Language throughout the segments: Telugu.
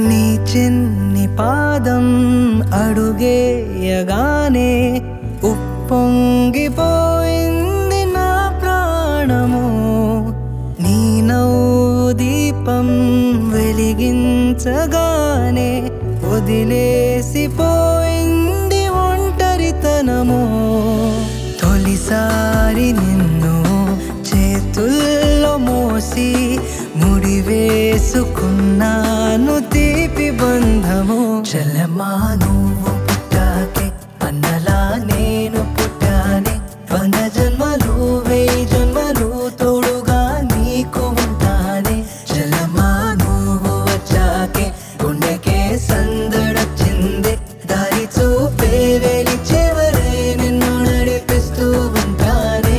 నీ చిన్ని పాదం అడుగేయగానే ఉప్పొంగిపోయింది నా ప్రాణము నీ నవ్వు దీపం వెలిగించగానే వదిలేసిపోయింది ఒంటరితనము తొలిసారి నిన్ను చేతుల్లో మోసి ముడి వేసుకున్నాను తీపి బంధము చలమా నువ్వు పుట్టాకే అన్నలా నేను పుట్టానే వంద జన్మలు వెయ్యి జన్మలు తోడుగా నీకు ఉంటానే చలమా నువ్వు వచ్చాకే గుండెకే సందడొచ్చింది దారి చూపే వేలి చివరే నిన్ను నడిపిస్తూ ఉంటానే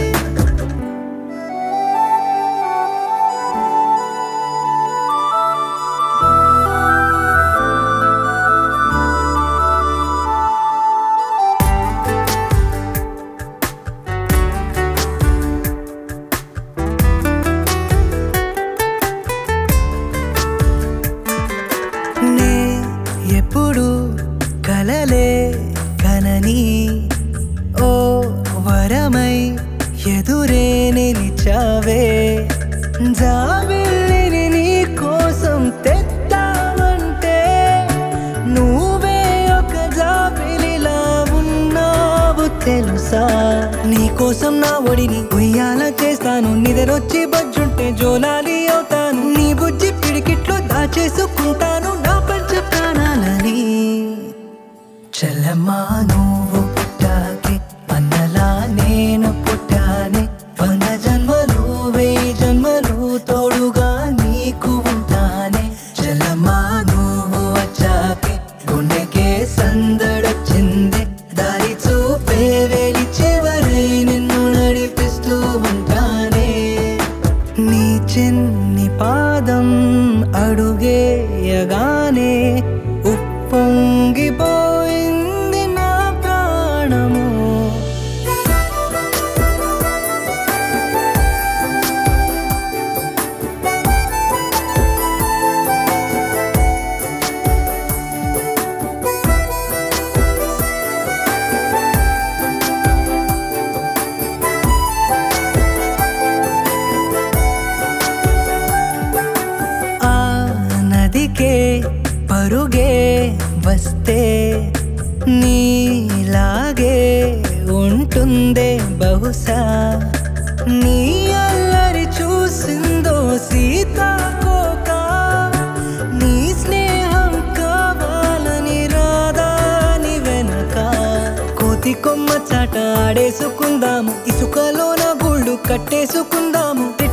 నే ఎప్పుడు కలలే కనని ఓ వరమై ఎదురే నిలిచావే జాబిల్లిని నీ కోసం తెత్తావంటే నువ్వే ఒక జాబిలిలా ఉన్నావు తెలుసా నీ కోసం నా ఒడిని ఉయ్యాల చేస్తాను నిద్రొచ్చి బజ్జుంటే జోలాలి అవుతాను నీ బుజ్జి పిడికిట్లో దాచేసుకుంటాను నా పంచ ప్రాణాలని చల్లమ్మా నువ్వు పుట్టాకే అన్నలా నేను పుట్టానే వంద జన్మలు వెయ్యి జన్మలు తోడుగా నీకు ఉంటానే చల్లమ్మా నువ్వు వచ్చాకే గుండెకే సందడొచ్చింది దారి చూపే వేలి చివరై నిన్ను నడిపిస్తూ ఉంటానే నీ చిన్ని పాదం అడుగేయగానే ఉప్పొంగిపోయింది నా ప్రాణము ఆ నదికే పరుగే వస్తే నీలాగే ఉంటుందే బహుశా నీ అల్లరి చూసిందో సీతాకోక నీ స్నేహం కావాలని రాదాని వెనక కోతి కొమ్మ చాట ఆడేసుకుందాము ఇసుకలోన గుళ్ళు కట్టేసుకుందాము